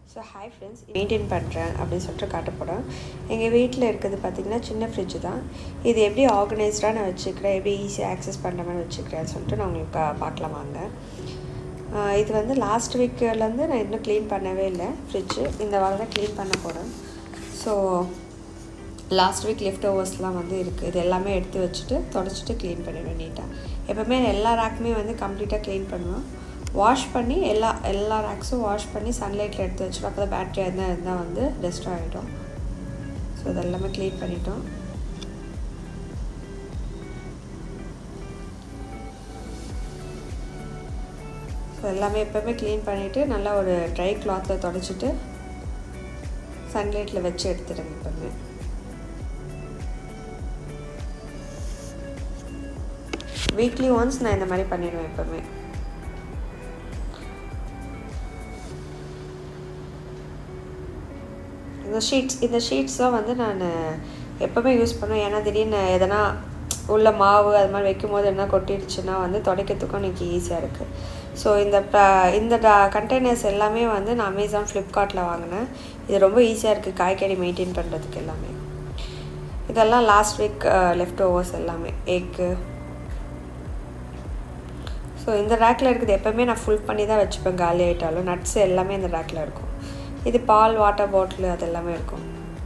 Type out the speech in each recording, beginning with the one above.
so hi friends maintain பண்ணுறேன் அப்படின்னு சொல்லிட்டு காட்ட போகிறேன் எங்கள் வீட்டில் இருக்கிறது பார்த்திங்கன்னா சின்ன ஃப்ரிட்ஜு தான் இது எப்படி ஆர்கனைஸ்டாக நான் வச்சுக்கிறேன் எப்படி ஈஸியாக ஆக்சஸ் பண்ணுற மாதிரி வச்சுக்கிறேன்னு சொல்லிட்டு நான் உங்களுக்கு பா- பார்க்கலாம் வாங்க ஆஹ் இது வந்து லாஸ்ட் வீக்லேருந்து நான் இன்னும் க்ளீன் பண்ணவே இல்லை ஃப்ரிட்ஜு இந்த வாரம் தான் க்ளீன் பண்ண போகிறேன் ஸோ லாஸ்ட் வீக் லெஃப்ட் ஓவர்ஸ்லாம் வந்து இருக்குது இது எல்லாமே எடுத்து வச்சுட்டு தொடச்சிட்டு க்ளீன் பண்ணிடுவேன் நீட்டாக எப்போவுமே எல்லா ரேக்குமே வந்து கம்ப்ளீட்டாக க்ளீன் பண்ணுவேன் வாஷ் பண்ணி எல்லா எல்லா ரேக்ஸும் வாஷ் பண்ணி சன்லைட்டில் எடுத்து வச்சுருவோம் அப்போ தான் பேட்ரி எதுனா இருந்தால் வந்து டெஸ்ட்ராய் ஆகிடும் ஸோ இதெல்லாமே க்ளீன் பண்ணிட்டோம் ஸோ எல்லாமே எப்போவுமே க்ளீன் பண்ணிவிட்டு நல்லா ஒரு ட்ரை கிளாத்தில் தொடச்சிட்டு சன்லைட்டில் வச்சு எடுத்துடுங்க எப்போவுமே வீக்லி ஒன்ஸ் நான் இந்த மாதிரி பண்ணிடுவேன் எப்போவுமே இந்த ஷீட்ஸ் இந்த ஷீட்ஸ் தான் வந்து நான் எப்போவுமே யூஸ் பண்ணுவேன் ஏன்னா திடீர்னு எதனா உள்ள மாவு அது மாதிரி வைக்கும் போது என்ன கொட்டிடுச்சுன்னா வந்து துடைக்கிறதுக்கும் எனக்கு ஈஸியாக இருக்குது ஸோ இந்த ப- இந்த கண்டெய்னர்ஸ் எல்லாமே வந்து நான் அமேசான் ஃப்ளிப்கார்ட்டில் வாங்கினேன் இது ரொம்ப ஈஸியாக இருக்குது காய்கறி மெயின்டைன் பண்ணுறதுக்கு எல்லாமே இதெல்லாம் லாஸ்ட் வீக் லெஃப்ட் ஓவர்ஸ் எல்லாமே எக்கு ஸோ இந்த ரேக்கில் இருக்குது எப்போவுமே நான் ஃபுல் பண்ணி தான் வச்சுப்பேன் காலி ஆகிட்டாலும் நட்ஸ் எல்லாமே இந்த ரேக்கில் இருக்கும் இது பால் வாட்டர் பாட்டில் அது எல்லாமே இருக்கும்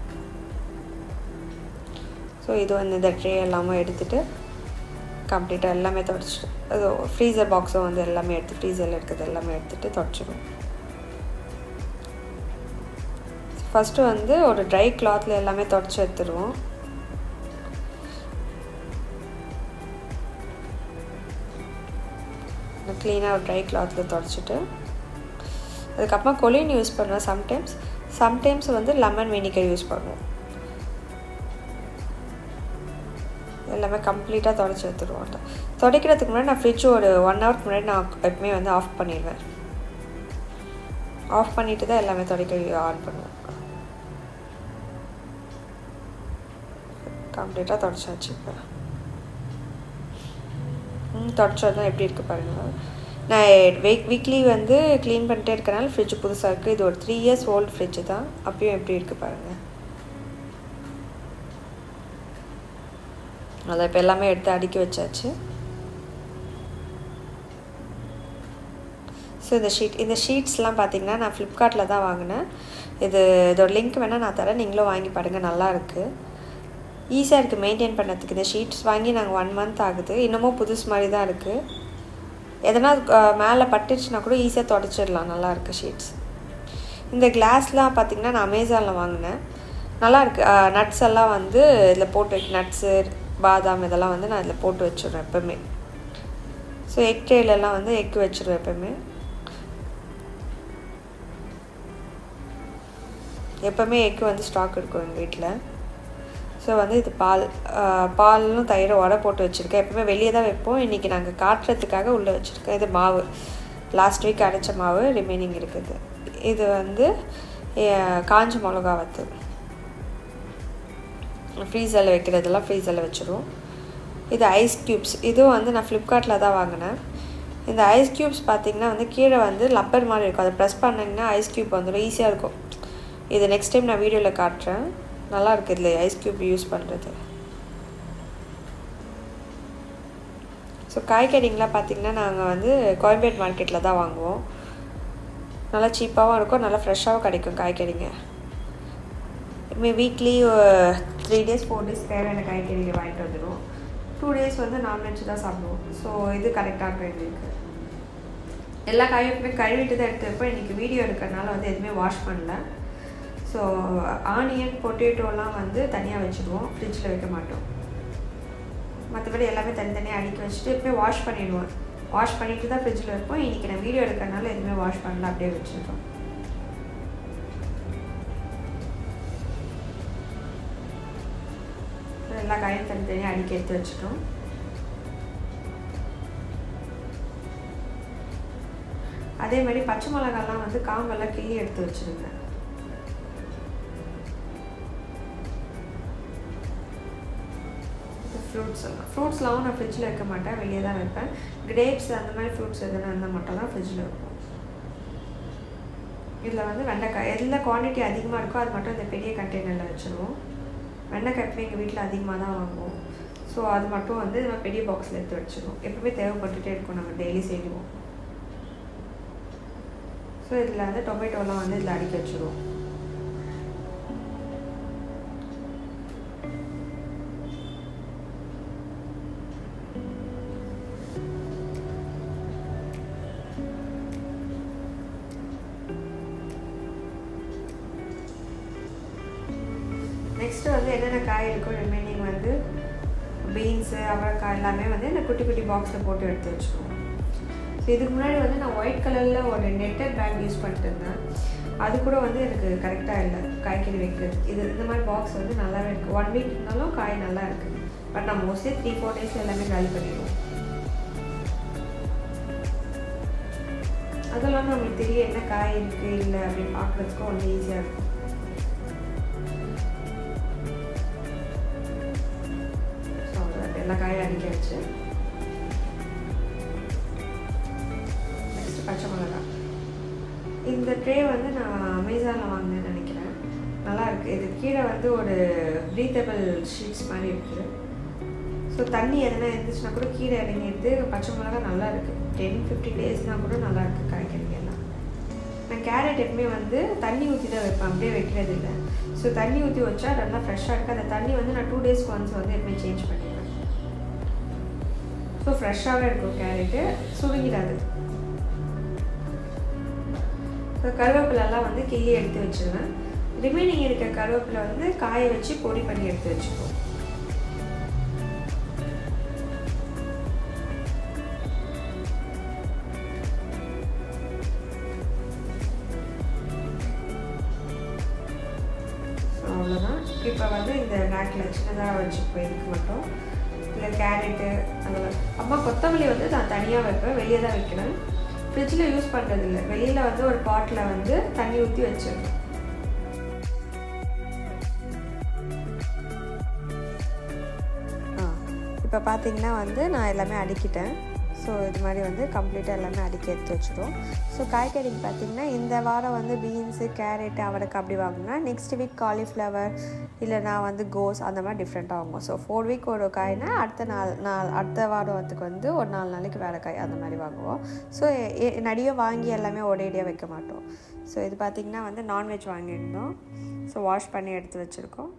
ஸோ இது வந்து இந்த ட்ரே எல்லாமே எடுத்துகிட்டு கம்ப்ளீட்டாக எல்லாமே தொடச்சிட்டு அது ஃப்ரீசர் பாக்ஸும் வந்து எல்லாமே எடுத்து ஃப்ரீசரில் இருக்கிறது எல்லாமே எடுத்துகிட்டு தொடச்சிடும் ஃபஸ்ட்டு வந்து ஒரு ட்ரை கிளாத்தில் எல்லாமே தொடச்சி எடுத்துருவோம் க்ளீனாக ஒரு ட்ரை கிளாத்தில் தொடச்சிட்டு அதுக்கப்புறம் கொலின் யூஸ் பண்ணுவேன் சம்டைம்ஸ் சம்டைம்ஸ் வந்து லெமன் வினிகர் யூஸ் பண்ணுவோம் எல்லாமே கம்ப்ளீட்டாக தொடச்சி எடுத்துருவோம் துடைக்கிறதுக்கு முன்னாடி நான் ஃப்ரிட்ஜ் ஒரு ஒன் ஹவருக்கு முன்னாடி நான் எப்பவுமே வந்து ஆஃப் பண்ணிடுவேன் ஆஃப் பண்ணிட்டு தான் எல்லாமே துடைக்க ஆன் பண்ணுவேன் கம்ப்ளீட்டாக தொடச்சாச்சு இப்போ ம் தொடச்சது எப்படி இருக்குது பாருங்கள் நான் வீக் வீக்லி வந்து க்ளீன் பண்ணிட்டே இருக்கனால ஃப்ரிட்ஜ் புதுசாக இருக்குது இது ஒரு த்ரீ இயர்ஸ் ஓல்டு ஃப்ரிட்ஜு தான் அப்பயும் எப்படி இருக்குது பாருங்கள் அதை இப்போ எல்லாமே எடுத்து அடுக்கி வச்சாச்சு ஸோ இந்த ஷீட் இந்த ஷீட்ஸ்லாம் பார்த்தீங்கன்னா நான் ஃப்ளிப்கார்ட்டில் தான் வாங்கினேன் இது இதோட லிங்க் வேணால் நான் தரேன் நீங்களும் வாங்கி பாருங்கள் நல்லா இருக்குது ஈஸியாக இருக்குது மெயின்டைன் பண்ணதுக்கு இந்த ஷீட்ஸ் வாங்கி நாங்கள் ஒன் மந்த் ஆகுது இன்னமும் புதுசு மாதிரி தான் இருக்குது எதனா மேலே பட்டுச்சுன்னா கூட ஈஸியாக தொடச்சிடலாம் நல்லா இருக்குது ஷீட்ஸ் இந்த கிளாஸ்லாம் பார்த்திங்கன்னா நான் அமேசானில் வாங்கினேன் நல்லா இருக்கு நட்ஸ் எல்லாம் வந்து இதில் போட்டு வைக்க நட்ஸு பாதாம் இதெல்லாம் வந்து நான் இதில் போட்டு வச்சிடுறேன் எப்போவுமே ஸோ எக் ட்ரேலெல்லாம் வந்து எக் வச்சிடுவேன் எப்போவுமே எப்போவுமே எக்கு வந்து ஸ்டாக் இருக்கும் எங்கள் வீட்டில் ஸோ வந்து இது பால் ஆஹ் பாலும் தயிரும் வடை போட்டு வச்சுருக்கேன் எப்பவுமே வெளியே தான் வைப்போம் இன்றைக்கி நாங்கள் காட்டுறதுக்காக உள்ளே வச்சுருக்கேன் இது மாவு லாஸ்ட் வீக் அரைச்ச மாவு ரிமைனிங் இருக்குது இது வந்து அஹ், காஞ்ச மிளகா வத்து ஃப்ரீசரில் வைக்கிறதெல்லாம் ஃப்ரீசரில் வச்சுருவோம் இது ஐஸ் க்யூப்ஸ் இதுவும் வந்து நான் ஃப்ளிப்கார்ட்டில் தான் வாங்கினேன் இந்த ஐஸ் க்யூப்ஸ் பார்த்தீங்கன்னா வந்து கீழே வந்து லப்பர் மாதிரி இருக்கும் அதை ப்ரெஸ் பண்ணிங்கன்னா ஐஸ் க்யூப் வந்துடும் ஈஸியாக இருக்கும் இது நெக்ஸ்ட் டைம் நான் வீடியோவில் காட்டுறேன் நல்லா இருக்குது இதில் ஐஸ் க்யூப் யூஸ் பண்ணுறது ஸோ காய்கறிங்களாம் பார்த்திங்கன்னா நாங்கள் வந்து கோயம்பேடு மார்க்கெட்டில் தான் வாங்குவோம் நல்லா சீப்பாகவும் இருக்கும் நல்லா ஃப்ரெஷ்ஷாகவும் கிடைக்கும் காய்கறிங்க மே weekly three days four days தேவையான காய்கறிகள் வாங்கிட்டு வந்துடுவோம் டூ டேஸ் வந்து நான்வெஜ் தான் சாப்பிடுவோம் ஸோ இது கரெக்டாக இருக்கும் எங்களுக்கு எல்லா காயுமே கழுவிட்டு தான் எடுத்து வைப்போம் இன்றைக்கி வீடியோ எடுக்கிறனால வந்து எதுவுமே வாஷ் பண்ணல ஸோ ஆனியன் பொட்டேட்டோலாம் வந்து தனியாக வச்சுடுவோம் ஃப்ரிட்ஜில் வைக்க மாட்டோம் மற்றபடி எல்லாமே தனித்தனியாக அடுக்கி வச்சுட்டு எப்பவுமே வாஷ் பண்ணிடுவோம் வாஷ் பண்ணிட்டு தான் ஃப்ரிட்ஜில் வைப்போம் இன்றைக்கி நான் வீடியோ எடுக்கிறனால எதுவுமே வாஷ் பண்ணல அப்படியே வச்சுருக்கோம் எல்லா காயும் தனித்தனியாக அடுக்கி எடுத்து வச்சுட்டோம் அதே மாதிரி பச்சை மிளகாலாம் வந்து காம்பெல்லாம் கிள்ளி எடுத்து வச்சுருங்க ஃப்ரூட்ஸ் எல்லாம் ஃப்ரூட்ஸ்லாம் நான் ஃப்ரிட்ஜில் வைக்க மாட்டேன் வெளியே தான் வைப்பேன் கிரேப்ஸ் அந்த மாதிரி ஃப்ரூட்ஸ் எதுனா இருந்தால் மட்டும் தான் ஃப்ரிட்ஜில் வைப்போம் இதில் வந்து வெண்டைக்காய் எதில் குவான்டிட்டி அதிகமாக இருக்கோ அது மட்டும் இந்த பெரிய கண்டெய்னரில் வச்சுருவோம் வெண்டைக்காய் எப்பவுமே எங்கள் வீட்டில் அதிகமாக தான் வாங்குவோம் ஸோ அது மட்டும் வந்து நம்ம பெரிய பாக்ஸில் எடுத்து வச்சுருவோம் எப்பவுமே தேவைப்பட்டுட்டே இருக்கும் நம்ம டெய்லி செய்வோம் ஸோ இதில் வந்து டொமேட்டோலாம் வந்து இதில் அடுக்கி வச்சுருவோம் நெக்ஸ்ட்டு வந்து என்னென்ன காய் இருக்கோ ரிமைனிங் வந்து பீன்ஸு அவரைக்காய் எல்லாமே வந்து இந்த குட்டி குட்டி பாக்ஸில் போட்டு எடுத்து வச்சுருவோம் ஸோ இதுக்கு முன்னாடி வந்து நான் ஒயிட் கலரில் ஒரு நெட்டட் பேக் யூஸ் பண்ணிட்டு இருந்தேன் அது கூட வந்து எனக்கு கரெக்டாக இல்லை காய்கறி வைக்கிறது இது இந்த மாதிரி பாக்ஸ் வந்து நல்லாவே இருக்குது ஒன் வீக் இருந்தாலும் காய் நல்லா இருக்குது பட் நான் மோஸ்ட்லி த்ரீ ஃபோர் டேஸில் எல்லாமே காலி பண்ணிடுவோம் அதெல்லாம் நம்மளுக்கு தெரியும் என்ன காய் இருக்குது இல்லை அப்படின்னு பார்க்குறதுக்கும் வந்து ஈஸியாக இருக்கும் எல்லா காயும் அடிக்க வச்சு நெக்ஸ்ட் பச்சை மிளகா இந்த ட்ரே வந்து நான் அமேசானில் வாங்கினேன்னு நினைக்கிறேன் நல்லா இருக்குது இது கீழே வந்து ஒரு ப்ரீத்தபிள் ஷீட்ஸ் மாதிரி இருக்குது ஸோ தண்ணி எதனா இருந்துச்சுன்னா கூட கீழே இறங்கிடுது பச்சை மிளகா நல்லா இருக்குது டென் ஃபிஃப்டி டேஸ்னால் கூட நல்லா இருக்குது காய்கறிங்க எல்லாம் நான் கேரட் எப்பவுமே வந்து தண்ணி ஊற்றி தான் வைப்பேன் அப்படியே வைக்கிறது இல்லை ஸோ தண்ணி ஊற்றி வச்சா நல்லா ஃப்ரெஷ்ஷாக இருக்குது அந்த தண்ணி வந்து நான் டூ டேஸ்க்கு ஒன்ஸ் வந்து எப்பவுமே சேஞ்ச் பண்ணிடுவேன் ஸோ ஃப்ரெஷ்ஷாகவே இருக்கும் கேரட்டு சுருங்கிடாது ஸோ கருவேப்பிலெல்லாம் வந்து கிள்ளி எடுத்து வச்சுருவேன் ரிமைனிங் இருக்க கருவேப்பிலை வந்து காய வச்சு பொடி பண்ணி எடுத்து வச்சுப்போம் அவ்வளோதான் இப்போ வந்து இந்த ரேக்கில் சின்னதாக வச்சுப்போம் இதுக்கு மட்டும் இல்லை கேரட்டு அதெல்லாம் அம்மா கொத்தமல்லி வந்து நான் தனியாக வைப்பேன் வெளியே தான் வைக்கிறேன் ஃப்ரிட்ஜில் யூஸ் பண்ணுறது இல்லை வெளியில் வந்து ஒரு பாட்டில் வந்து தண்ணி ஊற்றி வச்சிருக்கேன் ஆ இப்போ பார்த்தீங்கன்னா வந்து நான் எல்லாமே அடுக்கிட்டேன் ஸோ இது மாதிரி வந்து கம்ப்ளீட்டாக எல்லாமே அடுக்கி எடுத்து வச்சுரும் ஸோ காய்கறிக்கு பார்த்திங்கன்னா இந்த வாரம் வந்து பீன்ஸு கேரட்டு அவரைக்காய் அப்படி வாங்கினா நெக்ஸ்ட் வீக் காலிஃப்ளவர் இல்லை நான் வந்து கோஸ் அந்த மாதிரி டிஃப்ரெண்ட்டாக வாங்குவோம் ஸோ ஃபோர் வீக் ஒரு காய்னா அடுத்த நாள் நாள் அடுத்த வாரத்துக்கு வந்து ஒரு நாலு நாளைக்கு வேறு காய் அந்த மாதிரி வாங்குவோம் ஸோ நிறைய வாங்கி எல்லாமே ஒரேடியாக வைக்க மாட்டோம் ஸோ இது பார்த்திங்கன்னா வந்து நான்வெஜ் வாங்கியிருந்தோம் ஸோ வாஷ் பண்ணி எடுத்து வச்சுருக்கோம்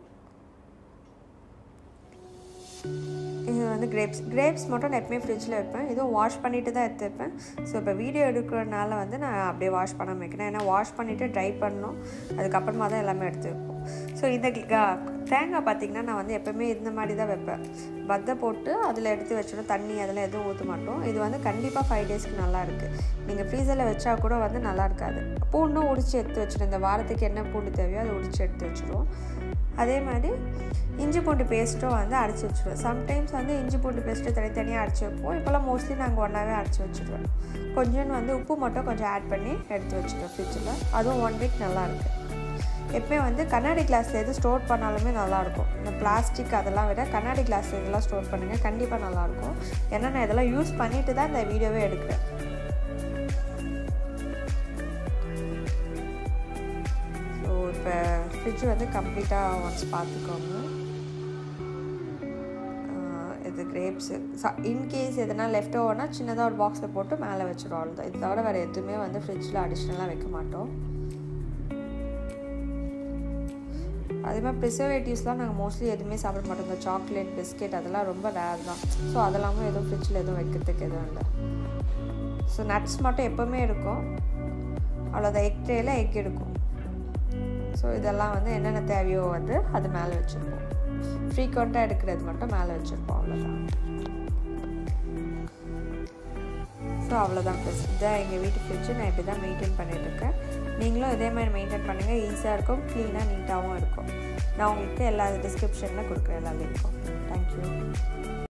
இது வந்து கிரேப்ஸ் கிரேப்ஸ் மட்டும் நான் எப்பவுமே ஃப்ரிட்ஜில் வைப்பேன் இதுவும் வாஷ் பண்ணிவிட்டு தான் எடுத்து வைப்பேன் ஸோ இப்போ வீடியோ எடுக்கிறனால வந்து நான் அப்படியே வாஷ் பண்ணாமல் வைக்கிறேன் ஏன்னா வாஷ் பண்ணிவிட்டு ட்ரை பண்ணணும் அதுக்கப்புறமா தான் எல்லாமே எடுத்து வைப்போம் ஸோ இந்த தேங்காய் பார்த்திங்கன்னா நான் வந்து எப்போவுமே இந்த மாதிரி தான் வைப்பேன் பத்தை போட்டு அதில் எடுத்து வச்சிடும் தண்ணி அதெல்லாம் எதுவும் ஊற்ற மாட்டோம் இது வந்து கண்டிப்பாக ஃபைவ் டேஸ்க்கு நல்லா இருக்குது நீங்கள் ஃப்ரீசரில் வச்சா கூட வந்து நல்லா இருக்காது பூண்டும் உடிச்சு எடுத்து வச்சிடும் இந்த வாரத்துக்கு என்ன பூண்டு தேவையோ அதை உடிச்சு எடுத்து வச்சுருவோம் அதே மாதிரி இஞ்சி பூண்டு பேஸ்ட்டும் வந்து அரைச்சி வச்சுருவோம் சம்டைம்ஸ் வந்து இஞ்சி பூண்டு பேஸ்ட்டு தனித்தனியாக அரைச்சி வைப்போம் இப்போல்லாம் மோஸ்ட்லி நாங்கள் ஒன்றாவே அரைச்சி வச்சுருவோம் கொஞ்சோன்னு வந்து உப்பு மட்டும் கொஞ்சம் ஆட் பண்ணி எடுத்து வச்சுருவோம் ஃப்ரிட்ஜில் அதுவும் ஒன் வீக் நல்லாயிருக்கு எப்பவுமே வந்து கண்ணாடி கிளாஸில் எது ஸ்டோர் பண்ணாலுமே நல்லாயிருக்கும் இந்த பிளாஸ்டிக் அதெல்லாம் விட கண்ணாடி கிளாஸ் இதெல்லாம் ஸ்டோர் பண்ணுங்கள் கண்டிப்பாக நல்லாயிருக்கும் ஏன்னா நான் இதெல்லாம் யூஸ் பண்ணிட்டு தான் இந்த வீடியோவே எடுக்கிறேன் ஸோ இப்போ ஃப்ரிட்ஜ் வந்து கம்ப்ளீட்டாக ஒன்ஸ் பார்த்துக்கோங்க இது கிரேப்ஸு இன்கேஸ் எதனா லெஃப்ட் ஓவர்னா சின்னதாக ஒரு பாக்ஸில் போட்டு மேலே வச்சிடும் அவ்வளோதான் இது தவிர வேறு எதுவுமே வந்து ஃப்ரிட்ஜில் அடிஷ்னலாக வைக்க மாட்டோம் அதே மாதிரி ப்ரிசர்வேட்டிவ்ஸ்லாம் நாங்கள் மோஸ்ட்லி எதுவுமே சாப்பிட மாட்டோம் இந்த சாக்லேட் பிஸ்கெட் அதெல்லாம் ரொம்ப ரேர் தான் ஸோ அதெல்லாமும் எதுவும் ஃப்ரிட்ஜில் எதுவும் வைக்கிறதுக்கு எதுவும் இல்லை ஸோ நட்ஸ் மட்டும் எப்போவுமே இருக்கும் அவ்வளோதான் எக் ட்ரேயில் எக் இருக்கும் ஸோ இதெல்லாம் வந்து என்னென்ன தேவையோ வந்து அது மேலே வச்சுருப்போம் ஃப்ரீக்வெண்ட்டாக எடுக்கிறது மட்டும் மேலே வச்சுருப்போம் அவ்வளோதான் ஸோ அவ்வளோதான் ப்ளஸ் இதான் எங்கள் வீட்டு ஃப்ரிட்ஜு நான் இப்படி தான் மெயின்டைன் பண்ணிகிட்ருக்கேன் நீங்களும் இதே மாதிரி மெயின்டைன் பண்ணுங்கள் ஈஸியாக இருக்கும் க்ளீனாக நீட்டாகவும் இருக்கும் நான் உங்களுக்கு எல்லா டிஸ்கிரிப்ஷனில் கொடுக்குறேன் எல்லா லிங்க்கும் தேங்க்யூ